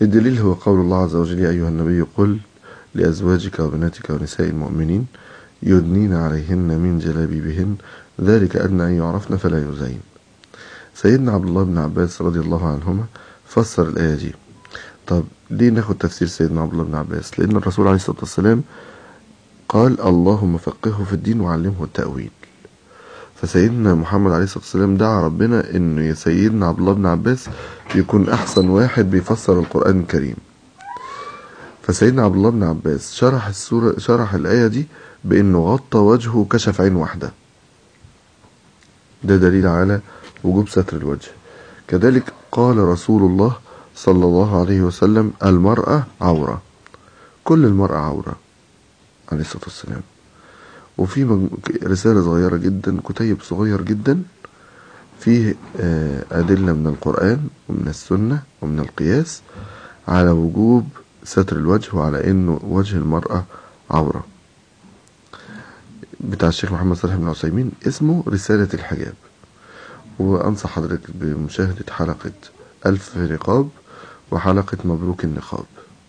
الدليل هو قول الله عز وجل يا أيها النبي قل لأزواجك وبناتك ونساء المؤمنين يدنين عليهن من جلابيبهن ذلك أدنى أن يعرفن فلا يزين سيدنا عبد الله بن عباس رضي الله عنهما فسر الآية دي طب ليه ناخد تفسير سيدنا عبد الله بن عباس لأن الرسول عليه الصلاة والسلام قال اللهم فقهه في الدين وعلمه التأويل فسيدنا محمد عليه الصلاة والسلام دعا ربنا ان سيدنا عبد الله بن عباس يكون احسن واحد بيفسر القرآن الكريم فسيدنا عبد الله بن عباس شرح السورة شرح الآية دي بانه غطى وجهه وكشف عين واحدة ده دليل على وجوب ستر الوجه كذلك قال رسول الله صلى الله عليه وسلم المرأة عورة كل المرأة عورة عليه الصلاة والسلام وفي مج- رسالة صغيرة جدا كتيب صغير جدا فيه آه، أدلة من القرآن ومن السنة ومن القياس على وجوب ستر الوجه وعلى إنه وجه المرأة عورة بتاع الشيخ محمد صالح بن عثيمين اسمه رسالة الحجاب وأنصح حضرتك بمشاهدة حلقة ألف رقاب وحلقة مبروك النقاب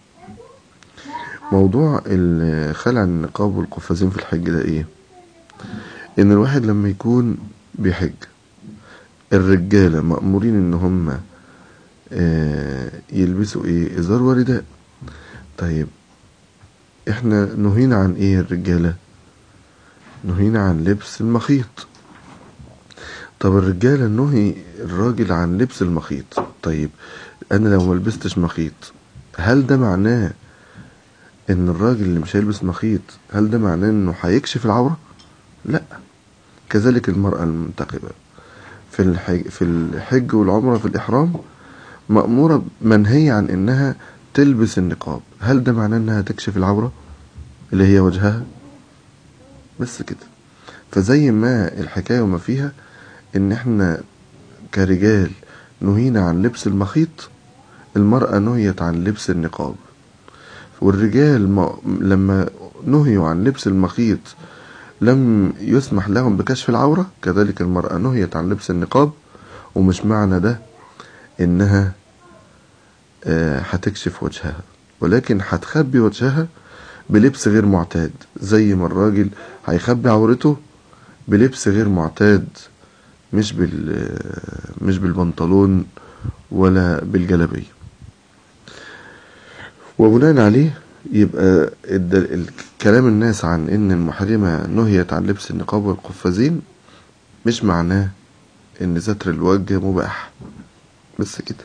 موضوع ال- خلع النقاب والقفازين في الحج ده ايه ان الواحد لما يكون بيحج الرجالة مأمورين ان هم آه، يلبسوا ايه ازار ورداء طيب احنا نهينا عن ايه الرجالة نهينا عن لبس المخيط طب الرجالة نهي الراجل عن لبس المخيط طيب انا لو ما لبستش مخيط هل ده معناه ان الراجل اللي مش هيلبس مخيط هل ده معناه انه هيكشف العورة لا كذلك المرأة المنتقبة في الحج, في الحج والعمرة في الإحرام مأمورة منهية عن إنها تلبس النقاب هل ده معناه إنها تكشف العورة اللي هي وجهها بس كده فزي ما الحكاية وما فيها إن إحنا كرجال نهينا عن لبس المخيط المرأة نهيت عن لبس النقاب والرجال ما لما نهيوا عن لبس المخيط لم يسمح لهم بكشف العورة كذلك المرأة نهيت عن لبس النقاب ومش معنى ده انها آه، هتكشف وجهها ولكن هتخبي وجهها بلبس غير معتاد زي ما الراجل هيخبي عورته بلبس غير معتاد مش بال مش بالبنطلون ولا بالجلابيه وبناء عليه يبقى الدل... كلام الناس عن ان المحرمة نهيت عن لبس النقاب والقفازين مش معناه ان ستر الوجه مباح بس كده